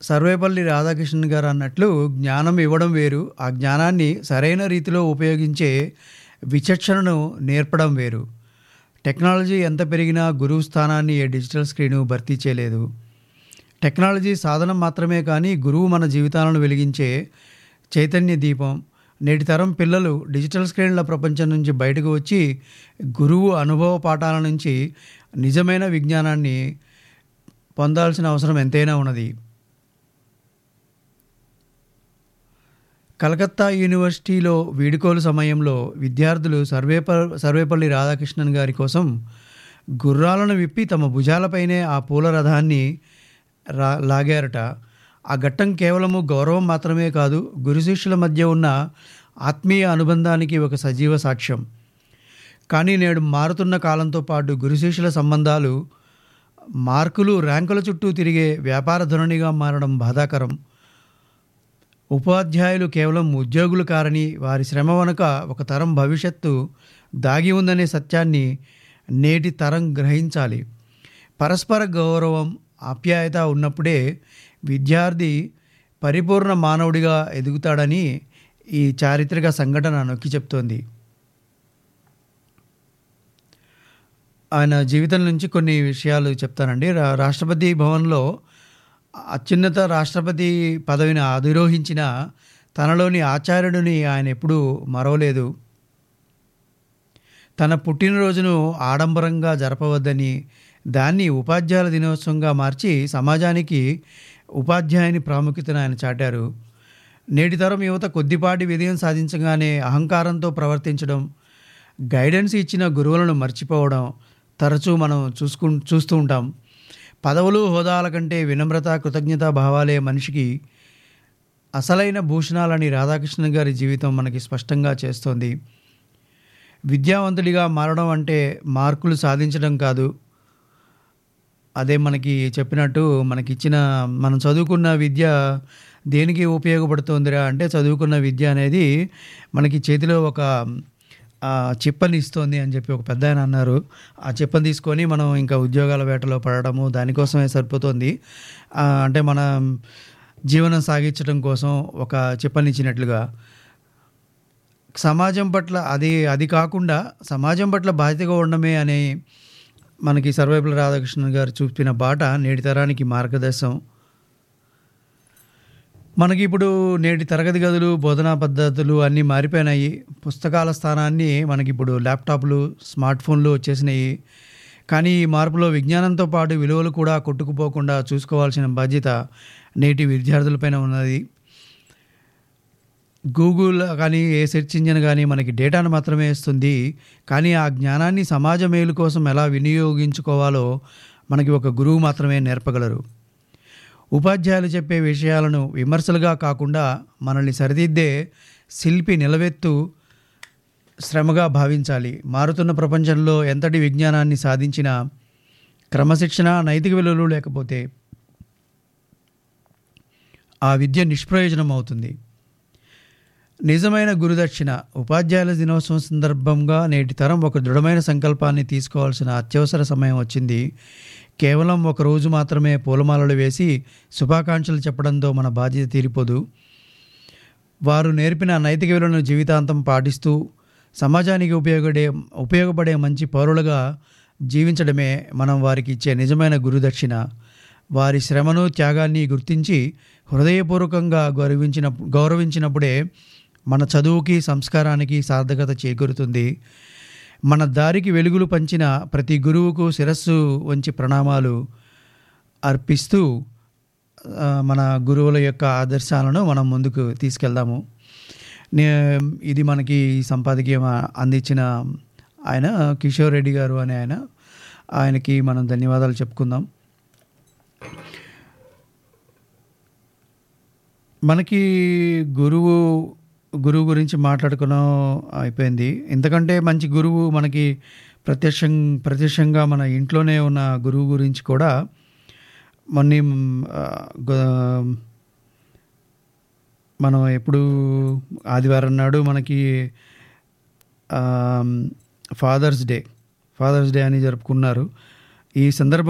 సర్వేపల్లి రాధాకృష్ణన్ గారు అన్నట్లు జ్ఞానం ఇవ్వడం వేరు ఆ జ్ఞానాన్ని సరైన రీతిలో ఉపయోగించే విచక్షణను నేర్పడం వేరు టెక్నాలజీ ఎంత పెరిగినా గురువు స్థానాన్ని ఏ డిజిటల్ స్క్రీను భర్తీ చేయలేదు టెక్నాలజీ సాధనం మాత్రమే కానీ గురువు మన జీవితాలను వెలిగించే చైతన్య దీపం నేటి తరం పిల్లలు డిజిటల్ స్క్రీన్ల ప్రపంచం నుంచి బయటకు వచ్చి గురువు అనుభవ పాఠాల నుంచి నిజమైన విజ్ఞానాన్ని పొందాల్సిన అవసరం ఎంతైనా ఉన్నది కలకత్తా యూనివర్సిటీలో వీడుకోలు సమయంలో విద్యార్థులు సర్వేప సర్వేపల్లి రాధాకృష్ణన్ గారి కోసం గుర్రాలను విప్పి తమ భుజాలపైనే ఆ పూల రథాన్ని రా లాగారట ఆ ఘట్టం కేవలము గౌరవం మాత్రమే కాదు గురు శిష్యుల మధ్య ఉన్న ఆత్మీయ అనుబంధానికి ఒక సజీవ సాక్ష్యం కానీ నేడు మారుతున్న కాలంతో పాటు గురు శిష్యుల సంబంధాలు మార్కులు ర్యాంకుల చుట్టూ తిరిగే వ్యాపార ధోరణిగా మారడం బాధాకరం ఉపాధ్యాయులు కేవలం ఉద్యోగులు కారని వారి శ్రమ వెనుక ఒక తరం భవిష్యత్తు దాగి ఉందనే సత్యాన్ని నేటి తరం గ్రహించాలి పరస్పర గౌరవం ఆప్యాయత ఉన్నప్పుడే విద్యార్థి పరిపూర్ణ మానవుడిగా ఎదుగుతాడని ఈ చారిత్రక సంఘటన నొక్కి చెప్తోంది ఆయన జీవితం నుంచి కొన్ని విషయాలు చెప్తానండి రా రాష్ట్రపతి భవన్లో అత్యున్నత రాష్ట్రపతి పదవిని అధిరోహించిన తనలోని ఆచార్యుడిని ఆయన ఎప్పుడూ మరవలేదు తన పుట్టినరోజును ఆడంబరంగా జరపవద్దని దాన్ని ఉపాధ్యాయుల దినోత్సవంగా మార్చి సమాజానికి ఉపాధ్యాయుని ప్రాముఖ్యతను ఆయన చాటారు నేటి తరం యువత కొద్దిపాటి విజయం సాధించగానే అహంకారంతో ప్రవర్తించడం గైడెన్స్ ఇచ్చిన గురువులను మర్చిపోవడం తరచూ మనం చూసుకు చూస్తూ ఉంటాం పదవులు హోదాల కంటే వినమ్రత కృతజ్ఞత భావాలే మనిషికి అసలైన భూషణాలని రాధాకృష్ణ గారి జీవితం మనకి స్పష్టంగా చేస్తోంది విద్యావంతుడిగా మారడం అంటే మార్కులు సాధించడం కాదు అదే మనకి చెప్పినట్టు మనకి ఇచ్చిన మనం చదువుకున్న విద్య దేనికి ఉపయోగపడుతుందిరా అంటే చదువుకున్న విద్య అనేది మనకి చేతిలో ఒక చిప్పని ఇస్తుంది అని చెప్పి ఒక పెద్ద ఆయన అన్నారు ఆ చిప్పని తీసుకొని మనం ఇంకా ఉద్యోగాల వేటలో పడడము దానికోసమే సరిపోతుంది అంటే మన జీవనం సాగించడం కోసం ఒక చిప్పని ఇచ్చినట్లుగా సమాజం పట్ల అది అది కాకుండా సమాజం పట్ల బాధ్యతగా ఉండడమే అనే మనకి సర్వేపల్లి రాధాకృష్ణన్ గారు చూపిన బాట నేటి తరానికి మార్గదర్శనం మనకి ఇప్పుడు నేటి తరగతి గదులు బోధనా పద్ధతులు అన్నీ మారిపోయినాయి పుస్తకాల స్థానాన్ని మనకి ఇప్పుడు ల్యాప్టాప్లు స్మార్ట్ ఫోన్లు వచ్చేసినాయి కానీ ఈ మార్పులో విజ్ఞానంతో పాటు విలువలు కూడా కొట్టుకుపోకుండా చూసుకోవాల్సిన బాధ్యత నేటి విద్యార్థులపైన ఉన్నది గూగుల్ కానీ ఏ సెర్చ్ ఇంజిన్ కానీ మనకి డేటాను మాత్రమే ఇస్తుంది కానీ ఆ జ్ఞానాన్ని సమాజ మేలు కోసం ఎలా వినియోగించుకోవాలో మనకి ఒక గురువు మాత్రమే నేర్పగలరు ఉపాధ్యాయులు చెప్పే విషయాలను విమర్శలుగా కాకుండా మనల్ని సరిదిద్దే శిల్పి నిలవెత్తు శ్రమగా భావించాలి మారుతున్న ప్రపంచంలో ఎంతటి విజ్ఞానాన్ని సాధించినా క్రమశిక్షణ నైతిక విలువలు లేకపోతే ఆ విద్య నిష్ప్రయోజనం అవుతుంది నిజమైన గురుదక్షిణ ఉపాధ్యాయుల దినోత్సవం సందర్భంగా నేటి తరం ఒక దృఢమైన సంకల్పాన్ని తీసుకోవాల్సిన అత్యవసర సమయం వచ్చింది కేవలం ఒక రోజు మాత్రమే పూలమాలలు వేసి శుభాకాంక్షలు చెప్పడంతో మన బాధ్యత తీరిపోదు వారు నేర్పిన నైతిక విలువలను జీవితాంతం పాటిస్తూ సమాజానికి ఉపయోగపడే ఉపయోగపడే మంచి పౌరులుగా జీవించడమే మనం వారికి ఇచ్చే నిజమైన గురుదక్షిణ వారి శ్రమను త్యాగాన్ని గుర్తించి హృదయపూర్వకంగా గౌరవించిన గౌరవించినప్పుడే మన చదువుకి సంస్కారానికి సార్థకత చేకూరుతుంది మన దారికి వెలుగులు పంచిన ప్రతి గురువుకు శిరస్సు వంచి ప్రణామాలు అర్పిస్తూ మన గురువుల యొక్క ఆదర్శాలను మనం ముందుకు తీసుకెళ్దాము ఇది మనకి సంపాదకీయం అందించిన ఆయన కిషోర్ రెడ్డి గారు అనే ఆయన ఆయనకి మనం ధన్యవాదాలు చెప్పుకుందాం మనకి గురువు గురువు గురించి మాట్లాడుకున్నాం అయిపోయింది ఎందుకంటే మంచి గురువు మనకి ప్రత్యక్షం ప్రత్యక్షంగా మన ఇంట్లోనే ఉన్న గురువు గురించి కూడా మొన్న మనం ఎప్పుడు ఆదివారం నాడు మనకి ఫాదర్స్ డే ఫాదర్స్ డే అని జరుపుకున్నారు ఈ సందర్భం